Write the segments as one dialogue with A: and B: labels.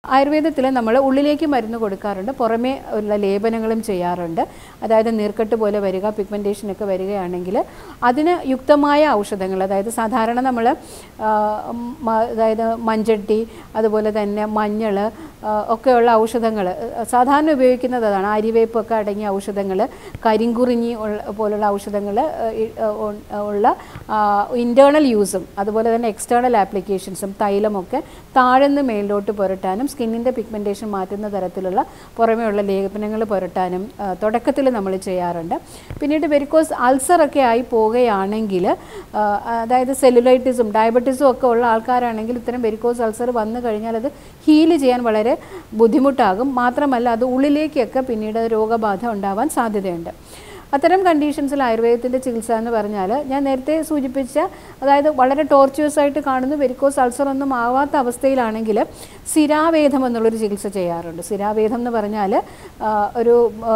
A: ആയുർവേദത്തിൽ നമ്മൾ ഉള്ളിലേക്ക് മരുന്ന് കൊടുക്കാറുണ്ട് പുറമേ ഉള്ള ലേപനങ്ങളും ചെയ്യാറുണ്ട് അതായത് നീർക്കെട്ട് പോലെ വരിക പിഗ്മെൻറ്റേഷൻ ഒക്കെ വരികയാണെങ്കിൽ അതിന് യുക്തമായ ഔഷധങ്ങൾ അതായത് സാധാരണ നമ്മൾ അതായത് മഞ്ചട്ടി അതുപോലെ തന്നെ മഞ്ഞൾ ഒക്കെയുള്ള ഔഷധങ്ങൾ സാധാരണ ഉപയോഗിക്കുന്നത് അതാണ് ആര്യവേപ്പൊക്കെ അടങ്ങിയ ഔഷധങ്ങൾ കരിങ്കുറിഞ്ഞി ഉള്ള പോലുള്ള ഔഷധങ്ങൾ ഉള്ള ഇൻറ്റേർണൽ യൂസും അതുപോലെ തന്നെ എക്സ്റ്റേണൽ ആപ്ലിക്കേഷൻസും തൈലമൊക്കെ താഴ്ന്ന് മേലിലോട്ട് പുരട്ടാനും സ്കിന്നിൻ്റെ പിഗ്മെൻറ്റേഷൻ മാറ്റുന്ന തരത്തിലുള്ള പുറമേയുള്ള ലേപനങ്ങൾ പുരട്ടാനും തുടക്കത്തിൽ നമ്മൾ ചെയ്യാറുണ്ട് പിന്നീട് വെരിക്കോസ് അൾസറൊക്കെ ആയി പോവുകയാണെങ്കിൽ അതായത് സെല്ലുലൈറ്റിസും ഡയബറ്റീസും ഒക്കെ ഉള്ള ആൾക്കാരാണെങ്കിൽ ഇത്തരം വെരിക്കോസ് അൾസർ വന്നു കഴിഞ്ഞാൽ അത് ഹീൽ ചെയ്യാൻ വളരെ ബുദ്ധിമുട്ടാകും മാത്രമല്ല അത് ഉള്ളിലേക്കൊക്കെ പിന്നീട് രോഗബാധ ഉണ്ടാവാൻ സാധ്യതയുണ്ട് അത്തരം കണ്ടീഷൻസിൽ ആയുർവേദത്തിൻ്റെ ചികിത്സ എന്ന് പറഞ്ഞാൽ ഞാൻ നേരത്തെ സൂചിപ്പിച്ച അതായത് വളരെ ടോർച്വേഴ്സ് ആയിട്ട് കാണുന്ന വെരിക്കോസ് അൾസർ ഒന്നും ആവാത്ത അവസ്ഥയിലാണെങ്കിൽ സിരാവേദം എന്നുള്ളൊരു ചികിത്സ ചെയ്യാറുണ്ട് സിരാവേദം എന്ന് പറഞ്ഞാൽ ഒരു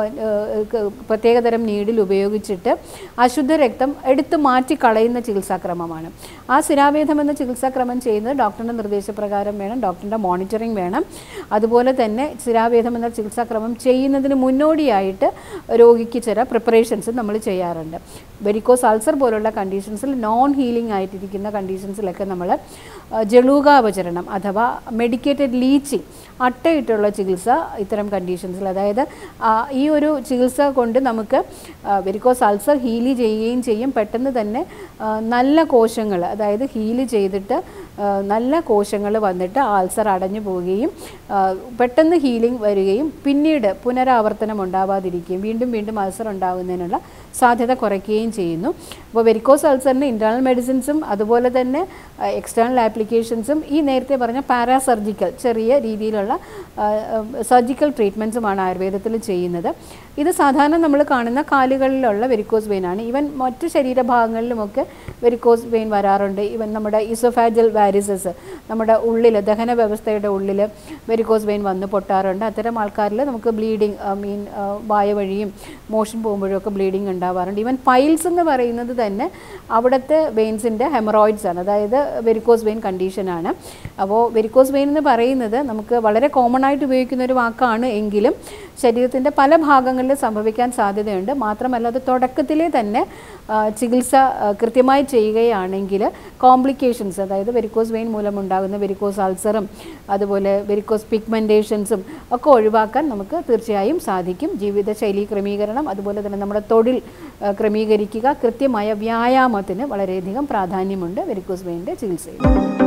A: പ്രത്യേകതരം നീഡിൽ ഉപയോഗിച്ചിട്ട് അശുദ്ധ രക്തം എടുത്തു മാറ്റി കളയുന്ന ചികിത്സാക്രമമാണ് ആ സിരാവേദം എന്ന ചികിത്സാക്രമം ചെയ്യുന്നത് ഡോക്ടറുടെ നിർദ്ദേശപ്രകാരം വേണം ഡോക്ടറിൻ്റെ മോണിറ്ററിംഗ് വേണം അതുപോലെ തന്നെ സിരാവേദം എന്ന ചികിത്സാക്രമം ചെയ്യുന്നതിന് മുന്നോടിയായിട്ട് രോഗിക്ക് ചില പ്രിപ്പറേഷൻ ഓപ്പറേഷൻസ് നമ്മൾ ചെയ്യാറുണ്ട് വെരിക്കോസ് അൾസർ പോലുള്ള കണ്ടീഷൻസിൽ നോൺ ഹീലിംഗ് ആയിട്ടിരിക്കുന്ന കണ്ടീഷൻസിലൊക്കെ നമ്മൾ ജളൂകാപചരണം അഥവാ മെഡിക്കേറ്റഡ് ലീച്ചിങ് അട്ടയിട്ടുള്ള ചികിത്സ ഇത്തരം കണ്ടീഷൻസിൽ അതായത് ഈ ഒരു ചികിത്സ കൊണ്ട് നമുക്ക് വെരിക്കോസ് അൾസർ ഹീല് ചെയ്യുകയും ചെയ്യും പെട്ടെന്ന് തന്നെ നല്ല കോശങ്ങൾ അതായത് ഹീല് ചെയ്തിട്ട് നല്ല കോശങ്ങൾ വന്നിട്ട് അൾസർ അടഞ്ഞു പോവുകയും പെട്ടെന്ന് ഹീലിംഗ് വരികയും പിന്നീട് പുനരാവർത്തനം ഉണ്ടാവാതിരിക്കുകയും വീണ്ടും വീണ്ടും അൾസർ ഉണ്ടാകുന്നതിനുള്ള സാധ്യത കുറയ്ക്കുകയും ചെയ്യുന്നു അപ്പോൾ വെരിക്കോസ് അൾസറിന് ഇൻറ്റേർണൽ മെഡിസിൻസും അതുപോലെ തന്നെ എക്സ്റ്റേണൽ ആപ്ലിക്കേഷൻസും ഈ നേരത്തെ പറഞ്ഞ പാരാസർജിക്കൽ ചെറിയ രീതിയിലുള്ള സർജിക്കൽ ട്രീറ്റ്മെൻറ്റ്സുമാണ് ആയുർവേദത്തിൽ ചെയ്യുന്നത് ഇത് സാധാരണ നമ്മൾ കാണുന്ന കാലുകളിലുള്ള വെരിക്കോസ് വെയിനാണ് ഈവൻ മറ്റു ശരീരഭാഗങ്ങളിലുമൊക്കെ വെരിക്കോസ് വെയിൻ വരാറുണ്ട് ഈവൻ നമ്മുടെ ഇസോഫാജൽ വാരിസസ് നമ്മുടെ ഉള്ളിൽ ദഹന വ്യവസ്ഥയുടെ ഉള്ളിൽ വെരിക്കോസ് വെയിൻ വന്ന് പൊട്ടാറുണ്ട് അത്തരം ആൾക്കാരിൽ നമുക്ക് ബ്ലീഡിങ് മീൻ വായ വഴിയും മോഷൻ പോകുമ്പോഴും ഒക്കെ ബ്ലീഡിങ് ഉണ്ടാവാറുണ്ട് ഈവൻ പൈൽസ് എന്ന് പറയുന്നത് തന്നെ അവിടുത്തെ വെയിൻസിൻ്റെ ഹെമറോയിഡ്സ് ആണ് അതായത് വെരിക്കോസ് വെയിൻ കണ്ടീഷനാണ് അപ്പോൾ വെരിക്കോസ് വെയിൻ എന്ന് പറയുന്നത് നമുക്ക് വളരെ കോമൺ ആയിട്ട് ഉപയോഗിക്കുന്ന ഒരു വാക്കാണ് എങ്കിലും ശരീരത്തിൻ്റെ പല ഭാഗങ്ങളിൽ സംഭവിക്കാൻ സാധ്യതയുണ്ട് മാത്രമല്ല അത് തുടക്കത്തിലേ തന്നെ ചികിത്സ കൃത്യമായി ചെയ്യുകയാണെങ്കിൽ കോംപ്ലിക്കേഷൻസ് അതായത് വെരിക്കോസ് വെയിൻ മൂലമുണ്ടാകുന്ന വെരിക്കോസ് അൾസറും അതുപോലെ വെരിക്കോസ് പിഗ്മെൻറ്റേഷൻസും ഒക്കെ ഒഴിവാക്കാൻ നമുക്ക് തീർച്ചയായും സാധിക്കും ജീവിതശൈലി ക്രമീകരണം അതുപോലെ തന്നെ നമ്മുടെ തൊഴിൽ ക്രമീകരിക്കുക കൃത്യമായ വ്യായാമത്തിന് വളരെയധികം പ്രാധാന്യമുണ്ട് വെരിക്കോസ് വെയിൻ്റെ ചികിത്സയിൽ